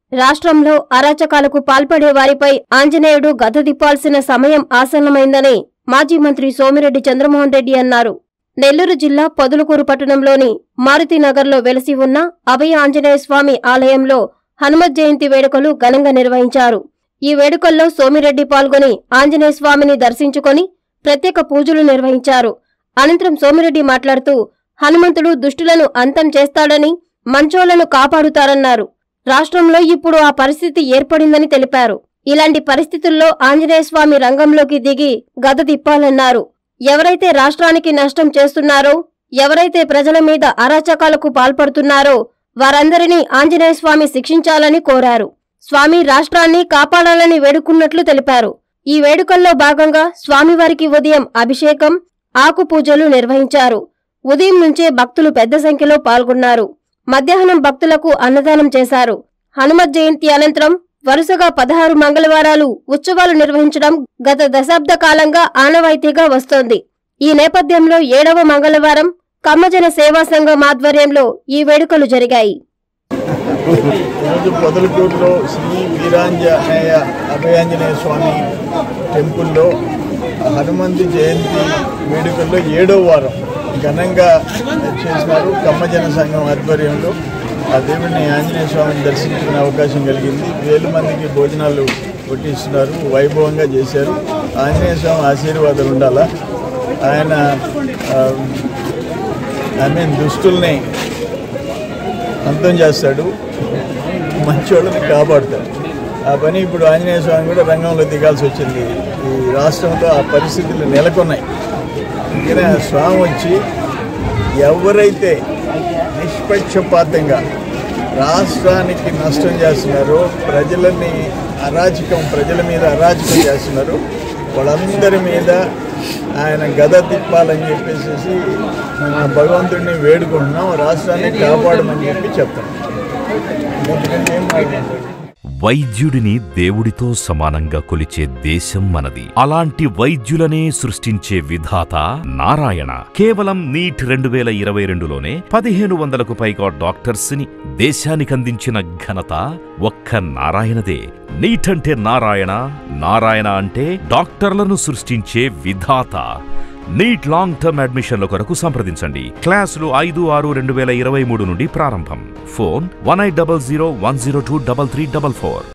రాష్ట్రంలో అరాచకాలకు పాల్పడే వారిపై ఆంజనేయుడు గద తిప్పాల్సిన సమయం ఆసన్నమైందని మాజీ మంత్రి సోమిరెడ్డి చంద్రమోహన్ రెడ్డి అన్నారు నెల్లూరు జిల్లా పొదలకూరు పట్టణంలోని మారుతినగర్లో వెలసి ఉన్న అభయ ఆంజనేయ స్వామి ఆలయంలో హనుమత్ జయంతి వేడుకలు ఘనంగా నిర్వహించారు ఈ వేడుకల్లో సోమిరెడ్డి పాల్గొని ఆంజనేయ స్వామిని దర్శించుకొని ప్రత్యేక పూజలు నిర్వహించారు అనంతరం సోమిరెడ్డి మాట్లాడుతూ హనుమంతుడు దుష్టులను అంతం చేస్తాడని మంచోళ్లను కాపాడుతారన్నారు రాష్ట్రంలో ఇప్పుడు ఆ పరిస్థితి ఏర్పడిందని తెలిపారు ఇలాంటి పరిస్థితుల్లో ఆంజనేయ స్వామి రంగంలోకి దిగి గద తిప్పాలన్నారు ఎవరైతే రాష్ట్రానికి నష్టం చేస్తున్నారో ఎవరైతే ప్రజల మీద అరాచకాలకు పాల్పడుతున్నారో వారందరినీ ఆంజనేయ స్వామి శిక్షించాలని కోరారు స్వామి రాష్ట్రాన్ని కాపాడాలని వేడుకున్నట్లు తెలిపారు ఈ వేడుకల్లో భాగంగా స్వామివారికి ఉదయం అభిషేకం ఆకు పూజలు నిర్వహించారు ఉదయం నుంచే భక్తులు పెద్ద సంఖ్యలో పాల్గొన్నారు మధ్యాహ్నం భక్తులకు అన్నదానం చేశారు హనుమత్ జయంతి అనంతరం వరుసగా పదహారు మంగళవారాలు ఉత్సవాలు నిర్వహించడం గత దశాబ్ద కాలంగా ఆనవాయితీగా వస్తోంది ఈ నేపథ్యంలో ఏడవ మంగళవారం కమ్మజన సేవా సంఘం ఆధ్వర్యంలో ఈ వేడుకలు జరిగాయి ఈరోజు పొదలకూరులో శ్రీ వీరాంజనేయ అభయాంజనేయ స్వామి టెంపుల్లో హనుమంతు జయంతి వేడుకల్లో ఏడో వారం ఘనంగా చేసినారు కమ్మజన సంఘం ఆధ్వర్యంలో ఆ దేవుడిని ఆంజనేయ స్వామిని దర్శించుకునే అవకాశం కలిగింది వేల మందికి భోజనాలు కొట్టిస్తున్నారు వైభవంగా చేశారు ఆంజనేయ స్వామి ఆశీర్వాదాలు ఉండాలా ఆయన ఐ మీన్ దుస్తుల్ని అంతం చేస్తాడు మంచోళ్ళని కాపాడుతాడు ఆ పని ఇప్పుడు ఆంజనేయ స్వామి కూడా రంగంలో దిగాల్సి వచ్చింది ఈ రాష్ట్రంలో ఆ పరిస్థితులు నెలకొన్నాయి అందుకనే ఆ స్వామి వచ్చి ఎవరైతే నిష్పక్షపాతంగా రాష్ట్రానికి నష్టం చేస్తున్నారో ప్రజలని అరాచకం ప్రజల మీద అరాచకం చేస్తున్నారో వాళ్ళందరి మీద ఆయన గద తిప్పాలని చెప్పేసి మన భగవంతుడిని వేడుకుంటున్నాం రాష్ట్రాన్ని కాపాడమని చెప్పి చెప్తాం ఎందుకంటే ఏం మాట్లాడతాడు వైద్యుడిని దేవుడితో సమానంగా కొలిచే దేశం మనది అలాంటి వైద్యులనే సృష్టించే విధాత నారాయణ కేవలం నీట్ రెండు వేల ఇరవై రెండులోనే పదిహేను వందలకు పైగా డాక్టర్స్ ని దేశానికందించిన ఘనత ఒక్క నారాయణదే నీట్ అంటే నారాయణ నారాయణ అంటే డాక్టర్లను సృష్టించే విధాత నీట్ లాంగ్ టర్మ్ అడ్మిషన్ల కొరకు సంప్రదించండి క్లాసులు ఐదు ఆరు రెండు వేల ఇరవై మూడు నుండి ప్రారంభం phone one eight double zero one zero two double three double four